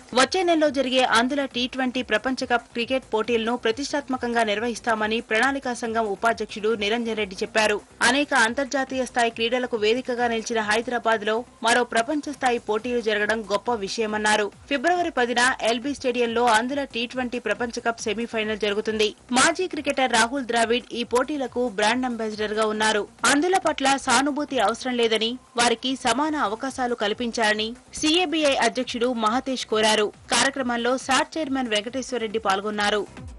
వచ్చే నెలలో జరిగే అందుల టీ ట్వంటీ ప్రపంచ కప్ క్రికెట్ పోటీలను ప్రతిష్టాత్మకంగా నిర్వహిస్తామని ప్రణాళికా సంఘం ఉపాధ్యక్షుడు నిరంజన్ రెడ్డి చెప్పారు అనేక అంతర్జాతీయ స్థాయి క్రీడలకు వేదికగా నిలిచిన హైదరాబాద్ లో మరో ప్రపంచ స్థాయి పోటీలు జరగడం గొప్ప విషయమన్నారు ఫిబ్రవరి పదిన ఎల్బీ స్టేడియంలో అందుల టీ ట్వంటీ ప్రపంచ కప్ సెమీఫైనల్ జరుగుతుంది మాజీ క్రికెటర్ రాహుల్ ద్రావిడ్ ఈ పోటీలకు బ్రాండ్ అంబాసిడర్ గా ఉన్నారు అందుల పట్ల సానుభూతి అవసరం లేదని వారికి సమాన అవకాశాలు కల్పించాలని సీఏబీఐ అధ్యక్షుడు మహతేష్ కోరారు కార్యక్రమంలో సాట్ చైర్మన్ వెంకటేశ్వరరెడ్డి పాల్గొన్నారు